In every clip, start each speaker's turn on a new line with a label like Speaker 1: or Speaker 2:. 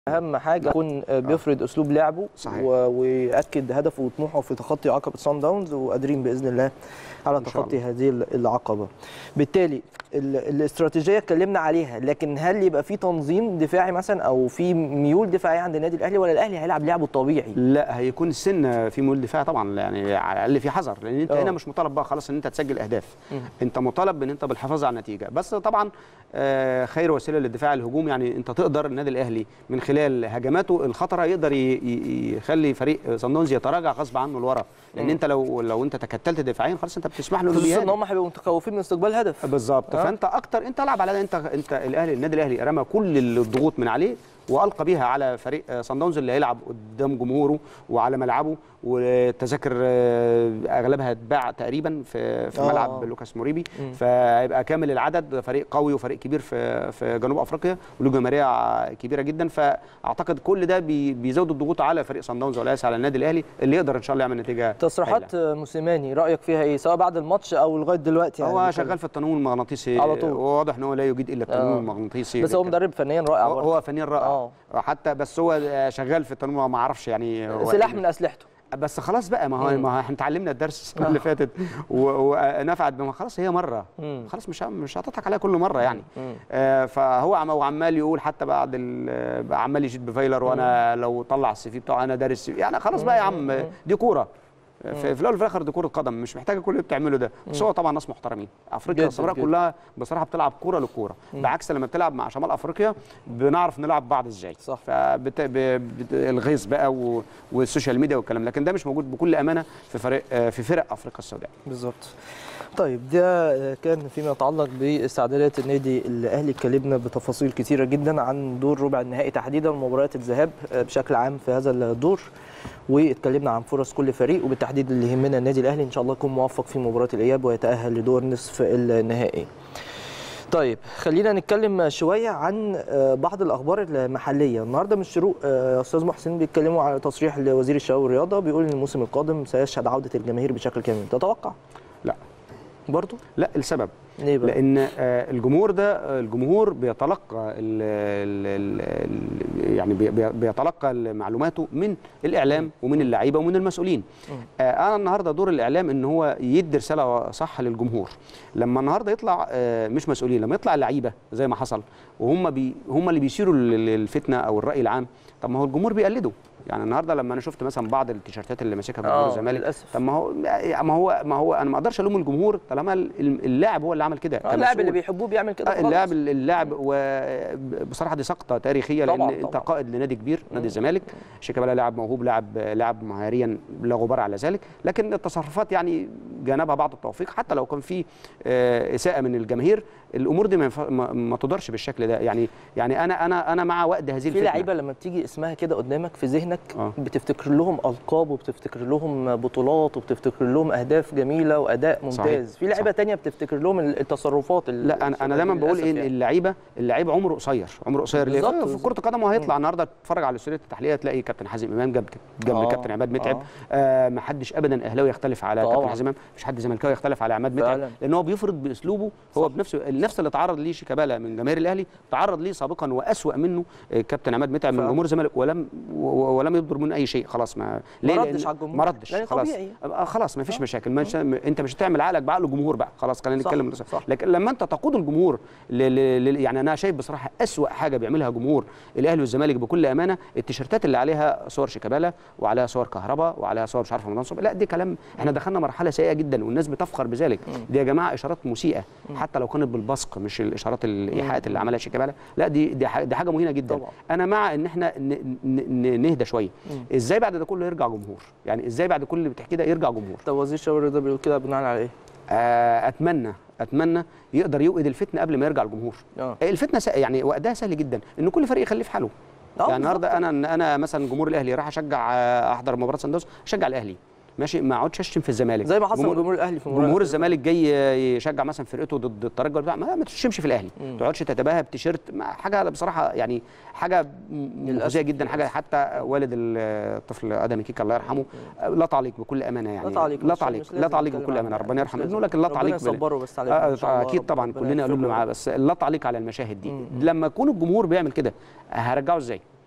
Speaker 1: اهم حاجه يكون بيفرض اسلوب لعبه
Speaker 2: صحيح.
Speaker 1: و- وياكد هدفه وطموحه في تخطي عقبه سان داونز وقادرين باذن الله على
Speaker 2: إن شاء
Speaker 1: تخطي هذه العقبه بالتالي ال- الاستراتيجيه اتكلمنا عليها لكن هل يبقى في تنظيم دفاعي مثلا او في ميول دفاعيه عند النادي الاهلي ولا الاهلي هيلعب لعبه الطبيعي
Speaker 2: لا هيكون السن في مول دفاع طبعا يعني على الاقل في حذر لان انت
Speaker 1: آه.
Speaker 2: هنا مش مطالب بقى خلاص ان انت تسجل اهداف
Speaker 1: مم.
Speaker 2: انت مطالب ان انت بالحفاظ على النتيجه بس طبعا آه، خير وسيله للدفاع الهجوم يعني انت تقدر النادي الاهلي من خلال هجماته الخطره يقدر ي- ي- يخلي فريق صن داونز يتراجع غصب عنه لورا لان
Speaker 1: مم.
Speaker 2: انت لو لو انت تكتلت دفاعيا خلاص انت بتسمح له انه
Speaker 1: خصوصا ان
Speaker 2: بيهاجم.
Speaker 1: هم هيبقوا متخوفين من استقبال هدف
Speaker 2: بالظبط
Speaker 1: آه.
Speaker 2: فانت اكتر انت العب على ده انت انت الاهلي النادي الاهلي رمى كل الضغوط من عليه والقى بيها على فريق آه، صن داونز اللي هيلعب قدام جمهوره وعلى ملعبه والتذاكر آه، اغلبها اتباع تقريبا في في
Speaker 1: آه.
Speaker 2: ملعب لوكاس موريبي
Speaker 1: مم.
Speaker 2: فهيبقى كامل العدد فريق قوي وفريق كبير في في جنوب افريقيا وله جماهيريه كبيره جدا فاعتقد كل ده بي- بيزود الضغوط على فريق صن داونز وليس على النادي الاهلي اللي يقدر ان شاء الله يعمل نتيجه
Speaker 1: تصريحات موسيماني رايك فيها ايه سواء بعد الماتش او لغايه دلوقتي
Speaker 2: هو
Speaker 1: يعني
Speaker 2: شغال في التنويم المغناطيسي
Speaker 1: على طول.
Speaker 2: وواضح ان هو لا يجيد الا التنويم
Speaker 1: آه.
Speaker 2: المغناطيسي
Speaker 1: بس هو مدرب فنيا رائع
Speaker 2: هو,
Speaker 1: برضه
Speaker 2: هو فنيا رائع
Speaker 1: آه.
Speaker 2: حتى بس هو شغال في التنويم ما اعرفش يعني هو
Speaker 1: سلاح
Speaker 2: إيه.
Speaker 1: من اسلحته
Speaker 2: بس خلاص بقى ما هو
Speaker 1: مم.
Speaker 2: ما هو احنا اتعلمنا الدرس السنه اللي فاتت و- ونفعت بما خلاص هي مره
Speaker 1: مم.
Speaker 2: خلاص مش مش هتضحك عليها كل مره يعني
Speaker 1: مم.
Speaker 2: آه فهو عم هو عمال يقول حتى بعد ال- عمال يشيد بفايلر وانا لو طلع السي في بتاعه انا دارس CV. يعني خلاص بقى يا عم دي كوره في في الاول وفي الاخر دي كره قدم مش محتاجه كل اللي بتعمله ده بس هو طبعا ناس محترمين افريقيا
Speaker 1: جداً،
Speaker 2: السمراء
Speaker 1: جداً.
Speaker 2: كلها بصراحه بتلعب كوره للكوره بعكس لما بتلعب مع شمال افريقيا بنعرف نلعب بعض ازاي
Speaker 1: صح.
Speaker 2: فبت... ب... بت... الغيظ بقى و... والسوشيال ميديا والكلام لكن ده مش موجود بكل امانه في فريق آه، في فرق افريقيا السوداء
Speaker 1: بالظبط طيب ده كان فيما يتعلق باستعدادات النادي الاهلي اتكلمنا بتفاصيل كتيره جدا عن دور ربع النهائي تحديدا ومباريات الذهاب بشكل عام في هذا الدور واتكلمنا عن فرص كل فريق وبالتحديد اللي يهمنا النادي الاهلي ان شاء الله يكون موفق في مباراه الاياب ويتاهل لدور نصف النهائي طيب خلينا نتكلم شويه عن آه، بعض الاخبار المحليه النهارده من الشروق آه، يا استاذ محسن بيتكلموا على تصريح لوزير الشباب والرياضه بيقول ان الموسم القادم سيشهد عوده الجماهير بشكل كامل تتوقع
Speaker 2: لا
Speaker 1: برضو
Speaker 2: لا السبب
Speaker 1: ليه بقى
Speaker 2: لان آه، الجمهور ده آه، الجمهور بيتلقى ال ال ال يعني بي- بي- بيتلقى معلوماته من الاعلام ومن اللعيبه ومن المسؤولين آه، انا النهارده دور الاعلام ان هو يدي رساله صح للجمهور لما النهارده يطلع آه، مش مسؤولين لما يطلع اللعيبه زي ما حصل وهم بي هم اللي بيثيروا ال- الفتنه او الراي العام طب ما هو الجمهور بيقلده يعني النهارده لما انا شفت مثلا بعض التيشيرتات اللي ماسكها جمهور
Speaker 1: آه،
Speaker 2: الزمالك
Speaker 1: للأسف.
Speaker 2: طب ما هو ما هو ما هو انا ما اقدرش الوم الجمهور طالما اللاعب هو اللي عمل كده
Speaker 1: آه، اللاعب اللي
Speaker 2: كمسؤول.
Speaker 1: بيحبوه بيعمل كده
Speaker 2: آه،
Speaker 1: خلاص.
Speaker 2: اللاعب اللاعب وبصراحه دي سقطه تاريخيه لان
Speaker 1: طبعاً،
Speaker 2: انت
Speaker 1: طبعاً.
Speaker 2: قائد لنادي كبير نادي الزمالك شيكابالا لاعب موهوب لاعب لاعب مهاريا لا غبار على ذلك لكن التصرفات يعني جانبها بعض التوفيق حتى لو كان في آه، اساءه من الجماهير الامور دي ما, ينفع- ما, ما تدارش بالشكل ده يعني يعني انا انا انا مع وقت هذه
Speaker 1: في
Speaker 2: الفتنه
Speaker 1: لعيبه لما بتيجي اسمها كده قدامك في ذهنك
Speaker 2: آه.
Speaker 1: بتفتكر لهم القاب وبتفتكر لهم بطولات وبتفتكر لهم اهداف جميله واداء ممتاز
Speaker 2: صحيح،
Speaker 1: في لعيبه
Speaker 2: صح.
Speaker 1: تانية بتفتكر لهم التصرفات ال-
Speaker 2: لا انا انا دايما بقول
Speaker 1: للأسف
Speaker 2: ايه
Speaker 1: يعني.
Speaker 2: اللعيبه اللعيب عمره قصير عمره قصير ليه
Speaker 1: بالظبط،
Speaker 2: في
Speaker 1: بالظبط.
Speaker 2: كره القدم وهيطلع النهارده تتفرج على سوريه التحليل تلاقي كابتن حازم امام جنب جنب
Speaker 1: آه،
Speaker 2: كابتن عماد متعب
Speaker 1: آه.
Speaker 2: آه ما حدش ابدا اهلاوي يختلف على
Speaker 1: طبعاً.
Speaker 2: كابتن حازم امام مش حد زملكاوي يختلف على عماد متعب
Speaker 1: فعلاً.
Speaker 2: لان هو بيفرض باسلوبه هو بنفسه النفس اللي تعرض ليه شيكابالا من جماهير الاهلي تعرض ليه سابقا واسوا منه آه، كابتن عماد متعب من
Speaker 1: فعلاً.
Speaker 2: جمهور الزمالك ولم و- و- ولم يصدر منه اي شيء خلاص ما ليه
Speaker 1: ردش
Speaker 2: لأن-
Speaker 1: على الجمهور.
Speaker 2: ما ردش
Speaker 1: لأن
Speaker 2: خلاص
Speaker 1: طبيعي.
Speaker 2: آه، خلاص ما فيش
Speaker 1: آه.
Speaker 2: مشاكل مش انت مش هتعمل عقلك بعقل الجمهور بقى خلاص خلينا
Speaker 1: صح،
Speaker 2: نتكلم
Speaker 1: صح.
Speaker 2: لكن لما انت تقود الجمهور ل... ل... ل... يعني انا شايف بصراحه اسوا حاجه بيعملها جمهور الاهلي والزمالك بكل امانه التيشيرتات اللي عليها صور شيكابالا وعليها صور كهرباء وعليها صور مش عارف رمضان صبحي لا دي كلام احنا دخلنا مرحله سيئه جدا والناس بتفخر بذلك دي يا جماعه اشارات مسيئه حتى لو كانت بالبصق مش الاشارات الايحاءات اللي عملها شيكابالا لا دي دي, ح... دي حاجه مهينه جدا
Speaker 1: طبعا.
Speaker 2: انا مع ان احنا ن... ن... ن- نهدى شويه ازاي بعد ده كله يرجع جمهور يعني ازاي بعد كل اللي بتحكيه ده يرجع جمهور
Speaker 1: طب وزير الشباب والرياضه بيقول كده بناء على ايه؟
Speaker 2: آه، اتمنى اتمنى يقدر يوقد الفتنه قبل ما يرجع الجمهور
Speaker 1: اه
Speaker 2: الفتنه س- يعني وقتها سهل جدا ان كل فريق يخليه في حاله
Speaker 1: آه،
Speaker 2: يعني النهارده انا انا مثلا جمهور الاهلي راح اشجع آه، احضر مباراه سان داونز اشجع الاهلي ماشي ما اقعدش اشتم في الزمالك
Speaker 1: زي ما حصل
Speaker 2: جمهور-
Speaker 1: جمهور الاهلي في مباراة
Speaker 2: جمهور الزمالك جاي يشجع مثلا فرقته ضد الترجي ولا بتاع، ما, ما تشتمش في الاهلي ما تقعدش تتباهى بتيشيرت ما- حاجه بصراحه يعني حاجه مؤذيه جدا حاجه حتى والد الطفل ادم كيكا الله يرحمه لا تعليق بكل امانه يعني
Speaker 1: لا تعليق
Speaker 2: لا
Speaker 1: مش-
Speaker 2: تعليق
Speaker 1: مش
Speaker 2: لا
Speaker 1: لازم
Speaker 2: تعليق
Speaker 1: نتكلم
Speaker 2: بكل
Speaker 1: عن-
Speaker 2: امانه ربنا يرحم
Speaker 1: مش
Speaker 2: ابنه
Speaker 1: لازم.
Speaker 2: لكن لا
Speaker 1: ربنا
Speaker 2: تعليق بال-
Speaker 1: يصبره بس على
Speaker 2: آه،
Speaker 1: ابنه إن شاء الله.
Speaker 2: اكيد طبعا
Speaker 1: ربنا
Speaker 2: كلنا
Speaker 1: يغفر
Speaker 2: قلوبنا
Speaker 1: له.
Speaker 2: معاه بس لا تعليق على المشاهد دي لما يكون الجمهور بيعمل كده هرجعه ازاي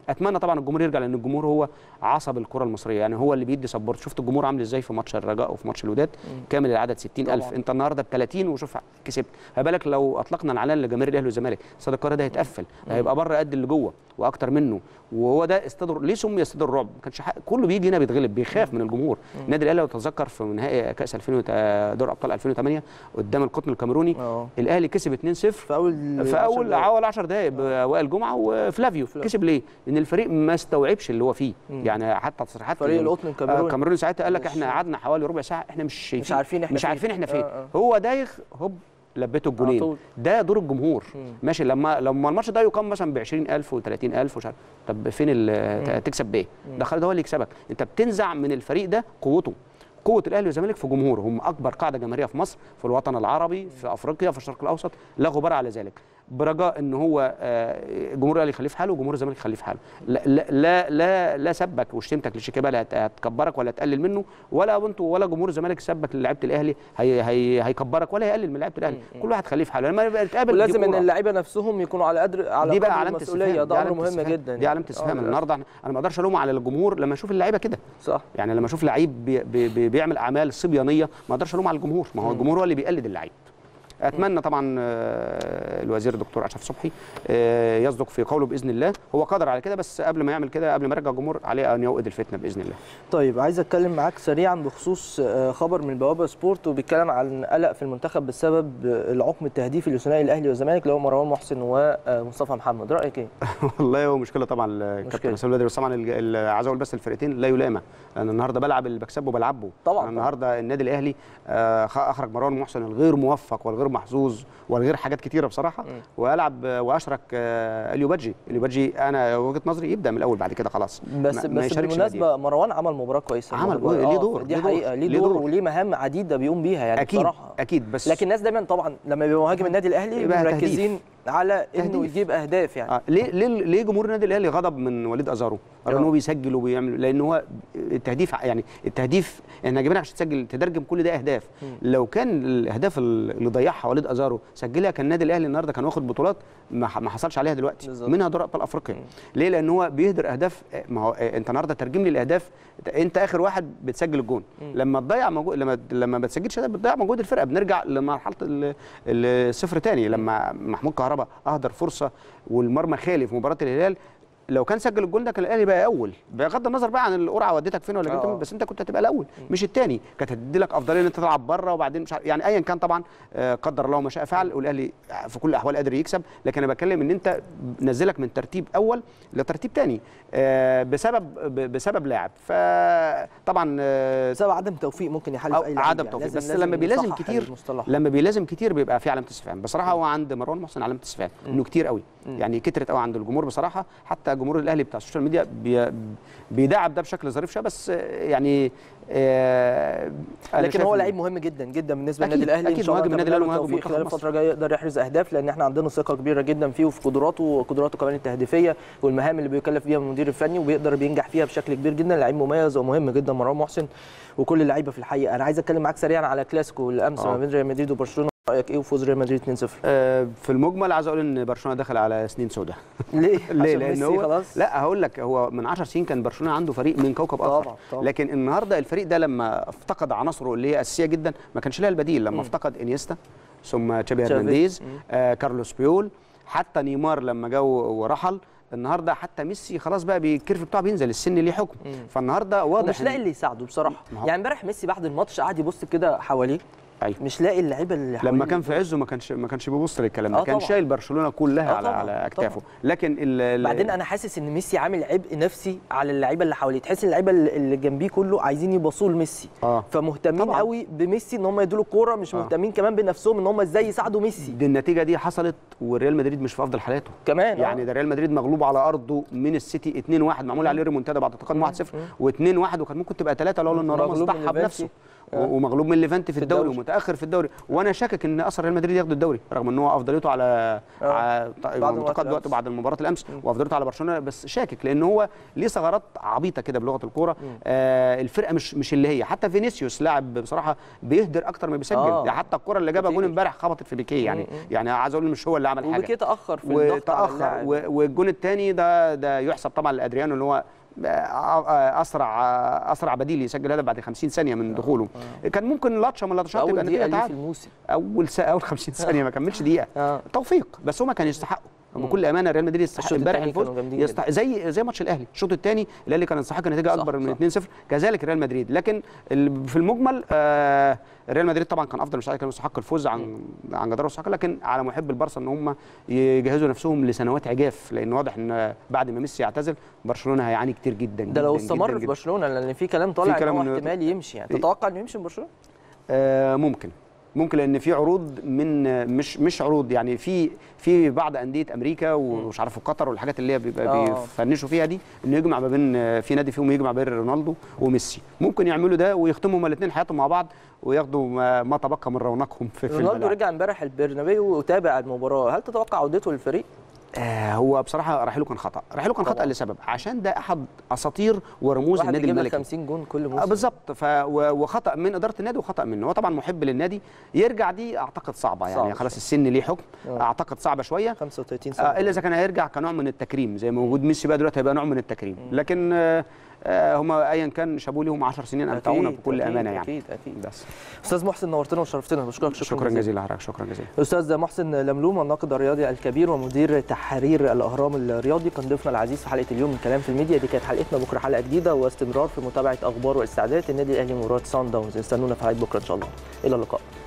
Speaker 2: اتمنى طبعا الجمهور يرجع لان الجمهور هو عصب الكره المصريه يعني هو اللي بيدي سبورت شفت الجمهور عامل ازاي في ماتش الرجاء وفي ماتش الوداد كامل العدد 60000
Speaker 1: طبعاً.
Speaker 2: انت النهارده ب 30 وشوف كسبت ما بالك لو اطلقنا الاعلان لجماهير الاهلي والزمالك استاد القاهره ده هيتقفل هيبقى بره قد اللي جوه واكتر منه وهو ده استاد ليه سمي استاد الرعب ما كانش حق... كله بيجي هنا بيتغلب بيخاف من الجمهور النادي الاهلي لو تتذكر في نهائي كاس 2000 دور ابطال 2008 قدام القطن الكاميروني
Speaker 1: اه
Speaker 2: الاهلي كسب 2-0
Speaker 1: في اول
Speaker 2: في
Speaker 1: عشر
Speaker 2: اول
Speaker 1: دقايق.
Speaker 2: اول 10 دقائق وائل جمعه وفلافيو
Speaker 1: فلافيو.
Speaker 2: كسب ليه؟ لان الفريق ما استوعبش اللي هو فيه
Speaker 1: مم.
Speaker 2: يعني حتى تصريحات
Speaker 1: فريق
Speaker 2: ال-
Speaker 1: القطن
Speaker 2: آه،
Speaker 1: الكاميروني
Speaker 2: الكاميروني ساعتها قال لك
Speaker 1: مش-
Speaker 2: احنا قعدنا حوالي ربع ساعه احنا مش شايفين
Speaker 1: عارفين إحنا
Speaker 2: مش
Speaker 1: فين.
Speaker 2: عارفين احنا فين
Speaker 1: آه، آه.
Speaker 2: هو دايخ هوب لبته
Speaker 1: على
Speaker 2: الجونين
Speaker 1: طول.
Speaker 2: ده دور الجمهور
Speaker 1: مم.
Speaker 2: ماشي لما لما الماتش ده يقام مثلا ب 20000 و30000 ومش عارف طب فين ال- تكسب بايه؟ ده خالد هو اللي يكسبك انت بتنزع من الفريق ده قوته قوه الاهلي والزمالك في جمهوره هم اكبر قاعده جماهيريه في مصر في الوطن العربي في افريقيا في الشرق الاوسط لا غبار على ذلك برجاء ان هو آه، جمهور الاهلي يخليه في حاله وجمهور الزمالك يخليه في حاله لا لا لا لا, لا سبك وشتمتك لشيكابالا هت- هتكبرك ولا تقلل منه ولا انتوا ولا جمهور الزمالك سبك للاعيبه الاهلي هي هي هيكبرك ولا هيقلل من لعيبه الاهلي كل واحد خليه في حاله لما يبقى نتقابل دي
Speaker 1: ولازم ان
Speaker 2: كورة.
Speaker 1: اللعيبه نفسهم يكونوا على قدر على
Speaker 2: دي
Speaker 1: قدر
Speaker 2: بقى علامه
Speaker 1: المسؤوليه
Speaker 2: استفهام
Speaker 1: ده
Speaker 2: دي
Speaker 1: امر
Speaker 2: علامة
Speaker 1: مهم
Speaker 2: استفهام.
Speaker 1: جدا
Speaker 2: دي علامه
Speaker 1: آه،
Speaker 2: استفهام
Speaker 1: للأسف.
Speaker 2: النهارده إحنا- انا ما اقدرش الوم على الجمهور لما اشوف اللعيبه كده
Speaker 1: صح
Speaker 2: يعني لما اشوف لعيب بي بي بي بيعمل اعمال صبيانيه ما اقدرش الوم على الجمهور ما هو الجمهور هو اللي بيقلد اللعيب اتمنى طبعا آه، الوزير الدكتور اشرف صبحي آه، يصدق في قوله باذن الله هو قادر على كده بس قبل ما يعمل كده قبل ما يرجع الجمهور عليه ان يوقد الفتنه باذن الله
Speaker 1: طيب عايز اتكلم معاك سريعا بخصوص آه، خبر من بوابه سبورت وبيتكلم عن قلق في المنتخب بسبب آه، العقم التهديفي لثنائي الاهلي والزمالك اللي هو مروان محسن ومصطفى محمد رايك ايه؟
Speaker 2: والله هو مشكله طبعا الكابتن
Speaker 1: مشكلة.
Speaker 2: حسام البدري بس طبعا الج- ال- عايز اقول بس الفرقتين لا يلامى لان النهارده بلعب اللي بكسبه بلعبه
Speaker 1: طبعاً،
Speaker 2: أنا النهارده النادي الاهلي آه، خ- اخرج مروان محسن الغير موفق والغير محظوظ والغير حاجات كتيره بصراحه والعب آه، واشرك آه، اليو بادجي اليو بادجي انا وجهه نظري يبدا من الاول بعد كده خلاص
Speaker 1: بس
Speaker 2: ما- ما
Speaker 1: بس
Speaker 2: يشاركش
Speaker 1: بالمناسبه مروان عمل مباراه كويسه
Speaker 2: عمل،
Speaker 1: المباراة.
Speaker 2: ليه
Speaker 1: آه،
Speaker 2: دور،
Speaker 1: دي
Speaker 2: ليه دور،
Speaker 1: حقيقه ليه
Speaker 2: ليه
Speaker 1: دور
Speaker 2: دور.
Speaker 1: وليه مهام عديده بيقوم بيها يعني
Speaker 2: اكيد
Speaker 1: بصراحه
Speaker 2: اكيد بس
Speaker 1: لكن الناس دايما طبعا لما بيبقى مهاجم النادي الاهلي
Speaker 2: يبقى
Speaker 1: مركزين على انه
Speaker 2: تهديف.
Speaker 1: يجيب اهداف يعني
Speaker 2: آه ليه ليه ليه جمهور النادي الاهلي غضب من وليد ازارو؟ قال ان
Speaker 1: آه.
Speaker 2: هو بيسجل وبيعمل لان هو التهديف ع- يعني التهديف احنا جايبينك عشان تسجل تترجم كل ده اهداف لو كان الاهداف اللي ضيعها وليد ازارو سجلها كان النادي الاهلي النهارده كان واخد بطولات ما ح- ما حصلش عليها دلوقتي
Speaker 1: بالظبط.
Speaker 2: منها دوري ابطال افريقيا ليه؟ لان هو بيهدر اهداف ما هو انت النهارده ترجم لي الاهداف انت اخر واحد بتسجل الجون لما تضيع مجهود لما لما ما بتسجلش أهداف بتضيع مجهود الفرقه بنرجع لمرحله ال- الصفر تاني لما محمود كهربا اهدر فرصه والمرمى خالي في مباراه الهلال لو كان سجل الجول ده كان الاهلي بقى اول بغض النظر بقى عن القرعه وديتك فين ولا جبت
Speaker 1: آه.
Speaker 2: مين بس انت كنت هتبقى الاول مش الثاني كانت هتدي لك افضليه ان انت تلعب بره وبعدين مش عارف يعني ايا كان طبعا آه، قدر الله ما شاء فعل والاهلي في كل الاحوال قادر يكسب لكن انا بتكلم ان انت نزلك من ترتيب اول لترتيب ثاني بسبب ب- بسبب لاعب فطبعا آه،
Speaker 1: بسبب عدم توفيق ممكن يحل
Speaker 2: أو
Speaker 1: في اي لعيب
Speaker 2: عدم
Speaker 1: يعني.
Speaker 2: توفيق
Speaker 1: لازم-
Speaker 2: بس
Speaker 1: لازم
Speaker 2: لما بيلازم
Speaker 1: نصحح
Speaker 2: كتير
Speaker 1: المصطلح.
Speaker 2: لما بيلازم كتير بيبقى في علامه استفهام بصراحه هو عند مروان محسن علامه استفهام انه كتير قوي يعني كترت قوي عند الجمهور بصراحه حتى جمهور الاهلي بتاع السوشيال ميديا بي بيدعم ده بشكل ظريف شويه بس آه، يعني آه أنا
Speaker 1: لكن
Speaker 2: شايف
Speaker 1: هو
Speaker 2: إن-
Speaker 1: لعيب مهم جدا جدا بالنسبه
Speaker 2: أكيد،
Speaker 1: للنادي الاهلي
Speaker 2: أكيد
Speaker 1: ان شاء الله
Speaker 2: مهاجم النادي
Speaker 1: نتمنى
Speaker 2: الأهلي
Speaker 1: له
Speaker 2: ومهاجم
Speaker 1: التوفيق خلال
Speaker 2: منتخب
Speaker 1: الفتره الجايه يقدر يحرز اهداف لان احنا عندنا ثقه كبيره جدا فيه وفي قدراته وقدراته كمان التهديفيه والمهام اللي بيكلف بيها المدير الفني وبيقدر بينجح فيها بشكل كبير جدا لعيب مميز ومهم جدا مروان محسن وكل اللعيبه في الحقيقه انا عايز اتكلم معاك سريعا على كلاسيكو الامس
Speaker 2: آه.
Speaker 1: ما بين ريال مدريد وبرشلونه رايك ايه وفوز ريال مدريد 2-0
Speaker 2: آه في المجمل عايز اقول ان برشلونه دخل على سنين سوداء
Speaker 1: ليه
Speaker 2: ليه؟
Speaker 1: عشان
Speaker 2: لان
Speaker 1: ميسي
Speaker 2: هو
Speaker 1: خلاص
Speaker 2: لا هقول لك هو من 10 سنين كان برشلونه عنده فريق من كوكب اخر
Speaker 1: طبعاً، طبعاً.
Speaker 2: لكن النهارده الفريق ده لما افتقد عناصره اللي هي اساسيه جدا ما كانش لها البديل لما افتقد انيستا ثم تشابي
Speaker 1: تشافي.
Speaker 2: هرنانديز
Speaker 1: مم.
Speaker 2: آه كارلوس بيول حتى نيمار لما جه ورحل النهارده حتى ميسي خلاص بقى بي- الكيرف بتاعه بينزل السن ليه حكم فالنهارده واضح
Speaker 1: ومش
Speaker 2: إن-
Speaker 1: لاقي اللي يساعده بصراحه
Speaker 2: ما هو-
Speaker 1: يعني امبارح ميسي بعد الماتش قعد يبص كده حواليه
Speaker 2: أيوة.
Speaker 1: مش لاقي اللعيبه اللي حواليه
Speaker 2: لما كان في عزه ما كانش ما كانش بيبص للكلام ده
Speaker 1: آه
Speaker 2: كان
Speaker 1: طبعاً.
Speaker 2: شايل برشلونه كلها
Speaker 1: آه
Speaker 2: على
Speaker 1: طبعاً،
Speaker 2: على اكتافه
Speaker 1: طبعاً.
Speaker 2: لكن ال- ال-
Speaker 1: بعدين انا حاسس ان ميسي عامل عبء نفسي على اللعيبه اللي حواليه تحس اللعيبه اللي اللي جنبيه كله عايزين يباصوا لميسي
Speaker 2: آه.
Speaker 1: فمهتمين
Speaker 2: طبعاً.
Speaker 1: قوي بميسي ان هم يدوا الكوره مش
Speaker 2: آه.
Speaker 1: مهتمين كمان بنفسهم ان هم ازاي يساعدوا ميسي
Speaker 2: دي النتيجه دي حصلت والريال مدريد مش في افضل حالاته
Speaker 1: كمان آه.
Speaker 2: يعني ده ريال مدريد مغلوب على ارضه من السيتي 2-1 معمول عليه ريمونتادا بعد تقدم 1-0 و2-1 وكان ممكن تبقى 3 لولا ان راموس
Speaker 1: مغلوب من
Speaker 2: ضحى
Speaker 1: ليفانتي.
Speaker 2: بنفسه و- ومغلوب من ليفانتي في الدوري
Speaker 1: الدوري.
Speaker 2: متاخر في الدوري وانا شاكك ان اصلا ريال مدريد ياخد الدوري رغم ان هو افضليته على
Speaker 1: آه.
Speaker 2: على
Speaker 1: بعد
Speaker 2: بعد
Speaker 1: مباراة
Speaker 2: وقت
Speaker 1: الأمس.
Speaker 2: بعد مباراه الامس وافضليته على برشلونه بس شاكك لان هو ليه ثغرات عبيطه كده بلغه الكوره آه الفرقه مش مش اللي هي حتى فينيسيوس لاعب بصراحه بيهدر اكتر ما بيسجل
Speaker 1: آه.
Speaker 2: ده حتى الكره اللي جابها جون
Speaker 1: كتير.
Speaker 2: امبارح خبطت في بيكيه يعني
Speaker 1: مم.
Speaker 2: يعني عايز اقول مش هو اللي عمل حاجه
Speaker 1: وبيكيه تاخر في الضغط على
Speaker 2: وتاخر
Speaker 1: اللاعب.
Speaker 2: و- والجون الثاني ده ده يحسب طبعا لادريانو اللي هو اسرع اسرع بديل يسجل هدف بعد 50 ثانيه من دخوله كان ممكن لطشه من اللطشات
Speaker 1: اول
Speaker 2: تبقى
Speaker 1: دقيقه
Speaker 2: النتيجه
Speaker 1: ليه في
Speaker 2: تعادل
Speaker 1: الموسم
Speaker 2: اول سا اول 50 ثانيه ما كملش دقيقه
Speaker 1: اه
Speaker 2: توفيق بس هما كانوا يستحقوا بكل امانه ريال مدريد يستحق
Speaker 1: الشوط
Speaker 2: امبارح
Speaker 1: التاني
Speaker 2: الفوز
Speaker 1: كانوا جامدين
Speaker 2: يستحق زي زي ماتش الاهلي الشوط الثاني الاهلي كان يستحق النتيجه
Speaker 1: صح،
Speaker 2: اكبر من
Speaker 1: صح.
Speaker 2: 2-0 كذلك ريال مدريد لكن ال- في المجمل آه ريال مدريد طبعا كان افضل مش عارف كان يستحق الفوز عن عن جدار يستحق لكن على محب البارسا ان هم يجهزوا نفسهم لسنوات عجاف لان واضح ان بعد ما ميسي يعتزل برشلونه هيعاني كتير جدا
Speaker 1: ده لو
Speaker 2: جداً
Speaker 1: استمر
Speaker 2: جداً
Speaker 1: في
Speaker 2: جداً.
Speaker 1: برشلونه لان في كلام طالع
Speaker 2: كلام
Speaker 1: ان هو
Speaker 2: إنه-
Speaker 1: احتمال يمشي يعني
Speaker 2: إيه؟
Speaker 1: تتوقع انه يمشي من برشلونه؟
Speaker 2: آه ممكن ممكن لان في عروض من آه، مش مش عروض يعني في في بعض انديه امريكا ومش عارف قطر والحاجات اللي هي بيبقى
Speaker 1: آه.
Speaker 2: بيفنشوا فيها دي انه يجمع ما بين آه، في نادي فيهم يجمع بين رونالدو وميسي ممكن يعملوا ده ويختموا هما الاثنين حياتهم مع بعض وياخدوا ما, ما تبقى من رونقهم في, في
Speaker 1: رونالدو
Speaker 2: الملاعب.
Speaker 1: رجع امبارح البرنابيو وتابع المباراه هل تتوقع عودته للفريق؟
Speaker 2: آه هو بصراحه رحيله كان خطا رحيله كان خطا
Speaker 1: طبعاً.
Speaker 2: لسبب عشان ده احد اساطير ورموز
Speaker 1: واحد
Speaker 2: النادي
Speaker 1: بيجيب لك
Speaker 2: الملكي
Speaker 1: 50 جون كل
Speaker 2: آه
Speaker 1: موسم
Speaker 2: بالظبط ف و- وخطا من اداره النادي وخطا منه هو طبعا محب للنادي يرجع دي اعتقد صعبه يعني
Speaker 1: صعب
Speaker 2: خلاص السن ليه حكم
Speaker 1: آه.
Speaker 2: اعتقد صعبه شويه
Speaker 1: 35 سنه
Speaker 2: آه الا اذا كان هيرجع كنوع من التكريم زي ما وجود ميسي بقى دلوقتي هيبقى نوع من التكريم لكن آه آه هم ايا كان شابوا لهم 10 سنين امتعونا
Speaker 1: أكيد،
Speaker 2: بكل
Speaker 1: أكيد،
Speaker 2: امانه يعني
Speaker 1: اكيد اكيد
Speaker 2: بس
Speaker 1: استاذ محسن نورتنا وشرفتنا بشكرك
Speaker 2: شكرا,
Speaker 1: شكرا
Speaker 2: جزيلا لحضرتك شكرا جزيلا
Speaker 1: استاذ محسن لملوم الناقد الرياضي الكبير ومدير تحرير الاهرام الرياضي كان ضيفنا العزيز في حلقه اليوم من كلام في الميديا دي كانت حلقتنا بكره حلقه جديده واستمرار في متابعه اخبار واستعدادات النادي الاهلي مباراه سان داونز استنونا في حلقه بكره ان شاء الله الى اللقاء